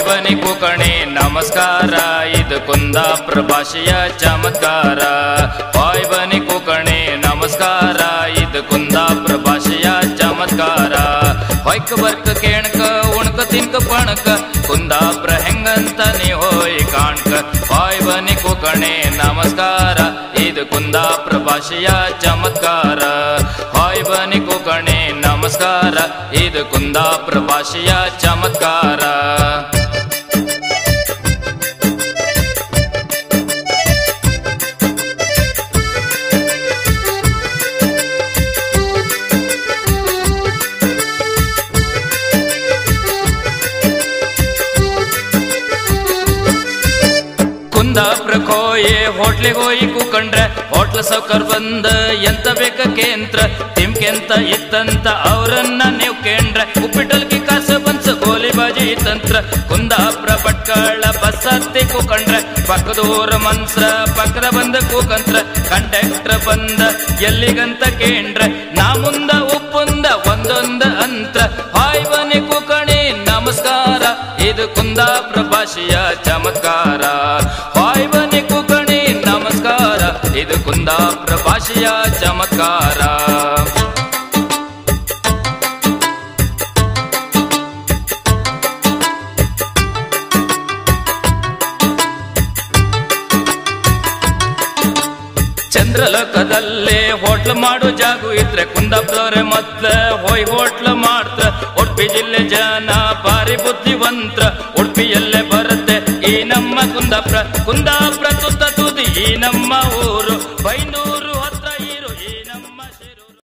ಹೊಯ್ ಬನಿ ಕುಕಣಿ ನಮಸ್ಕಾರ ಇದು ಕುಂದಾಪುರ ಭಾಷೆಯ ಚಮತ್ಕಾರ ಹೊಯ್ ಬನಿ ಕುಕಣಿ ನಮಸ್ಕಾರ ಇದು ಕುಂದಾಪುರ ಭಾಷೆಯ ಚಮತ್ಕಾರ ಹೊಯ್ಕ ಬರ್ಕ ಕೇಣಕ ಉಣ್ಕ ತಿನ್ಕ ಪಣಕ ಕುಂದಾಪುರ ಹೆಂಗಂತ ನೀ ಹೋಯ್ ಕಾಣ್ಕ ಹೊಯ್ ಬನಿ ಕುಕಣಿ ನಮಸ್ಕಾರ ಇದು ಕುಂದಾಪುರ ಭಾಷೆಯ ಚಮತ್ಕಾರ ಹೊಯ್ ಬನಿ ಕುಕಣಿ ನಮಸ್ಕಾರ ಇದು ಕುಂದಾಪುರ ಭಾಷೆಯ ಚಮತ್ಕಾರ ಕುಂದಾಪುರಕ್ಕೆ ಹೋಯೆ ಹೋಟ್ಲಿಗೆ ಹೋಯಿ ಕೂಕೊಂಡ್ರೆ ಹೋಟ್ಲ ಸೌಕರ್ ಬಂದ ಎಂತ ಬೇಕ ಕೇಂದ್ರ ತಿಮ್ಕೆಂತ ಇತ್ತಂತ ಅವ್ರನ್ನ ನೀವು ಕೇಂಡ್ರೆ ಉಪ್ಪಿಟ್ಟಲ್ಕಿ ಕಾಸು ಬನ್ಸ ಗೋಲಿ ಬಾಜಿ ತಂತ್ರ ಕುಂದಾಪುರ ಭಟ್ಕಳ ಬಸ್ ಹತ್ತಿ ಕೂಕೊಂಡ್ರೆ ಪಕ್ಕದೂರ ಮನ್ಸ್ರ ಪಕ್ಕದ ಬಂದ ಕೂಕಂತ್ರ ಕಂಡಕ್ಟರ್ ಬಂದ ಎಲ್ಲಿಗಂತ ಕೇಂಡ್ರೆ ನಾ ಮುಂದ ಉಪ್ಪುಂದ ಒಂದೊಂದ ಅಂತ್ರ ಹಾಯ್ ಬನ್ನಿ ಕೂಕಣಿ ನಮಸ್ಕಾರ ಇದು ಕುಂದಾಪುರ ಭಾಷೆಯ ಚಮತ್ಕಾರ ಹಾಯ್ ಬನ್ನಿ ಕುಕಣಿ ನಮಸ್ಕಾರ ಇದು ಕುಂದಾಪುರ ಭಾಷೆಯ ಚಮತ್ಕಾರ ಚಂದ್ರಲೋಕದಲ್ಲೇ ಹೋಟ್ಲ್ ಮಾಡೋ ಜಾಗು ಇದ್ರೆ ಕುಂದಾಪುರವ್ರೆ ಮೊದ್ಲ ಹೋಯ್ ಹೋಟ್ಲ್ ಮಾಡ್ತ ಉಡುಪಿ ಜಿಲ್ಲೆ ಜನ ಭಾರಿ ಬುದ್ಧಿವಂತ ಉಡುಪಿಯಲ್ಲೇ ಬರುತ್ತೆ ಈ ನಮ್ಮ ಕುಂದಾಪುರ ಕುಂದಾಪುರ ತುತ್ತ ತುದಿ ಈ ನಮ್ಮ ಊರು ಬೈಂದೂರು